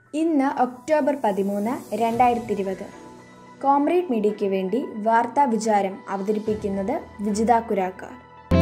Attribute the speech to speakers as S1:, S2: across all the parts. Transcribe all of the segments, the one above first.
S1: ഇന്ന് ഒക്ടോബർ പതിമൂന്ന് രണ്ടായിരത്തി ഇരുപത് കോമ്രേഡ് മീഡിയയ്ക്ക് വേണ്ടി വാർത്താ വിചാരം അവതരിപ്പിക്കുന്നത് വിജിത കുരാക്കാർ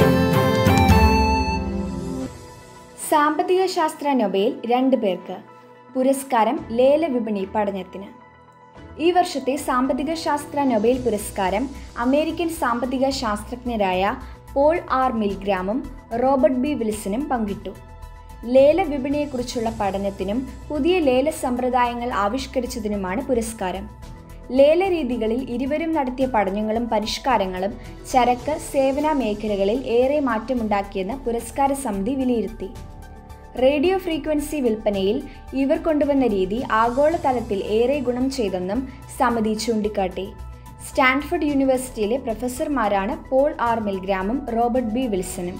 S1: സാമ്പത്തിക ശാസ്ത്ര നൊബേൽ രണ്ട് പേർക്ക് പുരസ്കാരം ലേല വിപണി പഠനത്തിന് ഈ വർഷത്തെ സാമ്പത്തിക ശാസ്ത്ര നൊബേൽ പുരസ്കാരം അമേരിക്കൻ സാമ്പത്തിക ശാസ്ത്രജ്ഞരായ പോൾ ആർ മിൽഗ്രാമും റോബർട്ട് ബി വിൽസനും പങ്കിട്ടു ലേല വിപണിയെക്കുറിച്ചുള്ള പഠനത്തിനും പുതിയ ലേല സമ്പ്രദായങ്ങൾ ആവിഷ്കരിച്ചതിനുമാണ് പുരസ്കാരം ലേല രീതികളിൽ ഇരുവരും നടത്തിയ പഠനങ്ങളും പരിഷ്കാരങ്ങളും ചരക്ക് സേവന മേഖലകളിൽ ഏറെ മാറ്റമുണ്ടാക്കിയെന്ന് പുരസ്കാര സമിതി വിലയിരുത്തി റേഡിയോ ഫ്രീക്വൻസി വിൽപ്പനയിൽ ഇവർ കൊണ്ടുവന്ന രീതി ആഗോളതലത്തിൽ ഏറെ ഗുണം ചെയ്തെന്നും സമിതി ചൂണ്ടിക്കാട്ടി സ്റ്റാൻഫോർഡ് യൂണിവേഴ്സിറ്റിയിലെ പ്രൊഫസർമാരാണ് പോൾ ആർ മിൽഗ്രാമും റോബർട്ട് ബി വിൽസണും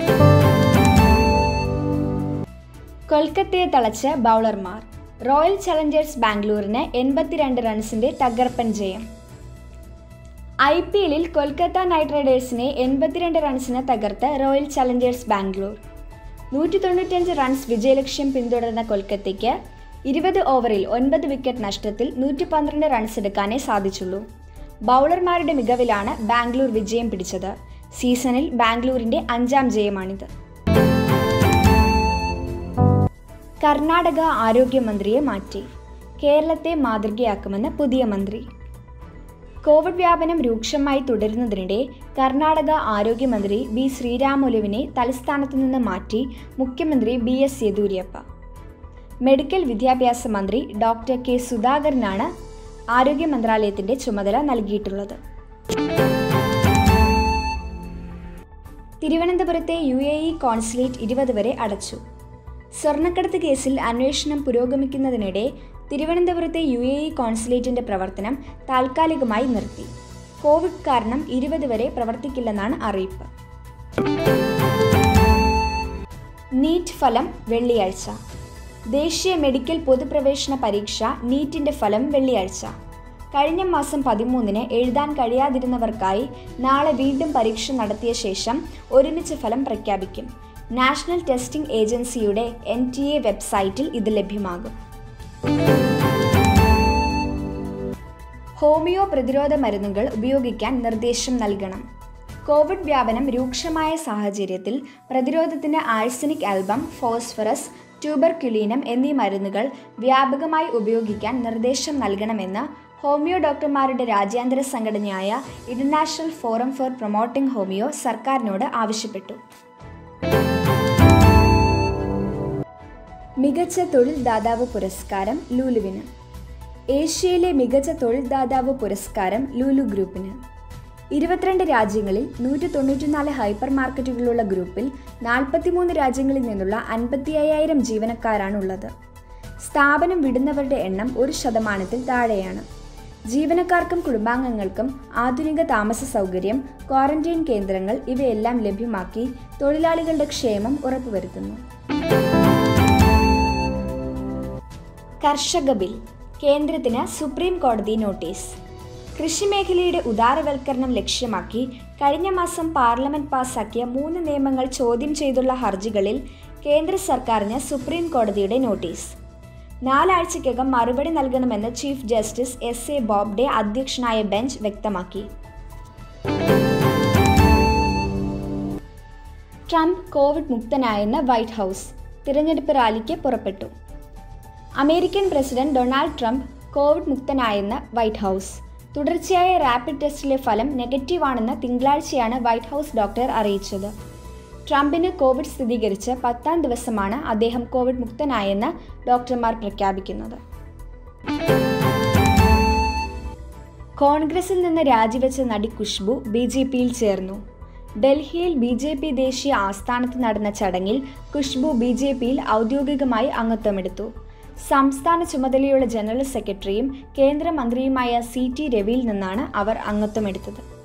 S1: കൊൽക്കത്തയെ തളച്ച് ബൗളർമാർ റോയൽ ചലഞ്ചേഴ്സ് ബാംഗ്ലൂരിന് എൺപത്തിരണ്ട് റൺസിന്റെ തകർപ്പൻ ജയം ഐ പി എല്ലിൽ കൊൽക്കത്ത നൈറ്റ് റൈഡേഴ്സിനെ എൺപത്തിരണ്ട് റൺസിന് തകർത്ത് റോയൽ ചലഞ്ചേഴ്സ് ബാംഗ്ലൂർ നൂറ്റി തൊണ്ണൂറ്റഞ്ച് റൺസ് വിജയലക്ഷ്യം പിന്തുടർന്ന കൊൽക്കത്തയ്ക്ക് ഇരുപത് ഓവറിൽ ഒൻപത് വിക്കറ്റ് നഷ്ടത്തിൽ നൂറ്റി പന്ത്രണ്ട് റൺസ് എടുക്കാനേ സാധിച്ചുള്ളൂ ബൗളർമാരുടെ മികവിലാണ് ബാംഗ്ലൂർ വിജയം പിടിച്ചത് സീസണിൽ ബാംഗ്ലൂരിന്റെ അഞ്ചാം ജയമാണിത് കർണാടക ആരോഗ്യമന്ത്രിയെ മാറ്റി കേരളത്തെ മാതൃകയാക്കുമെന്ന് പുതിയ മന്ത്രി കോവിഡ് വ്യാപനം രൂക്ഷമായി തുടരുന്നതിനിടെ കർണാടക ആരോഗ്യമന്ത്രി ബി ശ്രീരാമുലുവിനെ തലസ്ഥാനത്ത് നിന്ന് മാറ്റി മുഖ്യമന്ത്രി ബി എസ് യെദ്യൂരപ്പ മെഡിക്കൽ വിദ്യാഭ്യാസ മന്ത്രി ഡോക്ടർ കെ സുധാകരനാണ് ആരോഗ്യ മന്ത്രാലയത്തിന്റെ ചുമതല നൽകിയിട്ടുള്ളത് തിരുവനന്തപുരത്തെ യു എ ഇ കോൺസുലേറ്റ് ഇരുപത് വരെ അടച്ചു സ്വർണ്ണക്കടത്ത് കേസിൽ അന്വേഷണം പുരോഗമിക്കുന്നതിനിടെ തിരുവനന്തപുരത്തെ യു എ ഇ കോൺസുലേറ്റിന്റെ പ്രവർത്തനം താൽക്കാലികമായി നിർത്തി കോവിഡ് കാരണം ഇരുപത് വരെ പ്രവർത്തിക്കില്ലെന്നാണ് അറിയിപ്പ് നീറ്റ് ഫലം വെള്ളിയാഴ്ച ദേശീയ മെഡിക്കൽ പൊതുപ്രവേശന പരീക്ഷ നീറ്റിന്റെ ഫലം വെള്ളിയാഴ്ച കഴിഞ്ഞ മാസം പതിമൂന്നിന് എഴുതാൻ കഴിയാതിരുന്നവർക്കായി നാളെ വീണ്ടും പരീക്ഷ നടത്തിയ ശേഷം ഒരുമിച്ച് ഫലം പ്രഖ്യാപിക്കും നാഷണൽ ടെസ്റ്റിംഗ് ഏജൻസിയുടെ എൻ ടി എ വെബ്സൈറ്റിൽ ഇത് ലഭ്യമാകും ഹോമിയോ പ്രതിരോധ മരുന്നുകൾ ഉപയോഗിക്കാൻ നിർദ്ദേശം നൽകണം കോവിഡ് വ്യാപനം രൂക്ഷമായ സാഹചര്യത്തിൽ പ്രതിരോധത്തിന് ആഴ്സനിക് ആൽബം ഫോസ്ഫറസ് ട്യൂബർക്യുലീനം എന്നീ മരുന്നുകൾ വ്യാപകമായി ഉപയോഗിക്കാൻ നിർദ്ദേശം നൽകണമെന്ന് ഹോമിയോ ഡോക്ടർമാരുടെ രാജ്യാന്തര സംഘടനയായ international forum for promoting homeo സർക്കാരിനോട് ആവശ്യപ്പെട്ടു മികച്ച തൊഴിൽ ദാതാവ് പുരസ്കാരം ലൂലുവിന് ഏഷ്യയിലെ മികച്ച തൊഴിൽ ദാതാവ് പുരസ്കാരം ലൂലു ഗ്രൂപ്പിന് ഇരുപത്തിരണ്ട് രാജ്യങ്ങളിൽ നൂറ്റി തൊണ്ണൂറ്റിനാല് ഹൈപ്പർ മാർക്കറ്റുകളുള്ള ഗ്രൂപ്പിൽ നാൽപ്പത്തിമൂന്ന് രാജ്യങ്ങളിൽ നിന്നുള്ള അൻപത്തി അയ്യായിരം ജീവനക്കാരാണുള്ളത് സ്ഥാപനം വിടുന്നവരുടെ എണ്ണം ഒരു ശതമാനത്തിൽ താഴെയാണ് ജീവനക്കാർക്കും കുടുംബാംഗങ്ങൾക്കും ആധുനിക താമസ സൗകര്യം ക്വാറന്റൈൻ കേന്ദ്രങ്ങൾ ഇവയെല്ലാം ലഭ്യമാക്കി തൊഴിലാളികളുടെ ക്ഷേമം ഉറപ്പുവരുത്തുന്നു കർഷക ബിൽ കേന്ദ്രത്തിന് സുപ്രീം കോടതി നോട്ടീസ് കൃഷിമേഖലയുടെ ഉദാരവൽക്കരണം ലക്ഷ്യമാക്കി കഴിഞ്ഞ മാസം പാർലമെന്റ് പാസാക്കിയ മൂന്ന് നിയമങ്ങൾ ചോദ്യം ചെയ്തുള്ള ഹർജികളിൽ കേന്ദ്ര സർക്കാരിന് സുപ്രീം കോടതിയുടെ നോട്ടീസ് നാലാഴ്ചയ്ക്കകം മറുപടി നൽകണമെന്ന് chief justice S A Bobde അധ്യക്ഷനായ ബെഞ്ച് വ്യക്തമാക്കി ട്രംപ് കോവിഡ് മുക്തനായെന്ന് വൈറ്റ് ഹൗസ് തിരഞ്ഞെടുപ്പ് റാലിക്ക് പുറപ്പെട്ടു American president Donald Trump Covid മുക്തനായെന്ന് വൈറ്റ് ഹൗസ് തുടർച്ചയായ റാപ്പിഡ് ടെസ്റ്റിലെ ഫലം നെഗറ്റീവാണെന്ന് തിങ്കളാഴ്ചയാണ് വൈറ്റ് ഹൗസ് ഡോക്ടർ അറിയിച്ചത് ട്രംപിന് കോവിഡ് സ്ഥിരീകരിച്ച് പത്താം ദിവസമാണ് അദ്ദേഹം കോവിഡ് മുക്തനായെന്ന് ഡോക്ടർമാർ പ്രഖ്യാപിക്കുന്നത് കോൺഗ്രസിൽ നിന്ന് രാജിവെച്ച നടി ഖുഷ്ബു ബി ജെ പിയിൽ ചേർന്നു ഡൽഹിയിൽ ബി ജെ പി ദേശീയ ആസ്ഥാനത്ത് നടന്ന ചടങ്ങിൽ ഖുഷ്ബു ബി ജെ പിയിൽ ഔദ്യോഗികമായി അംഗത്വമെടുത്തു സംസ്ഥാന ചുമതലയുള്ള ജനറൽ സെക്രട്ടറിയും കേന്ദ്രമന്ത്രിയുമായ സി ടി രവിയിൽ നിന്നാണ് അവർ അംഗത്വമെടുത്തത്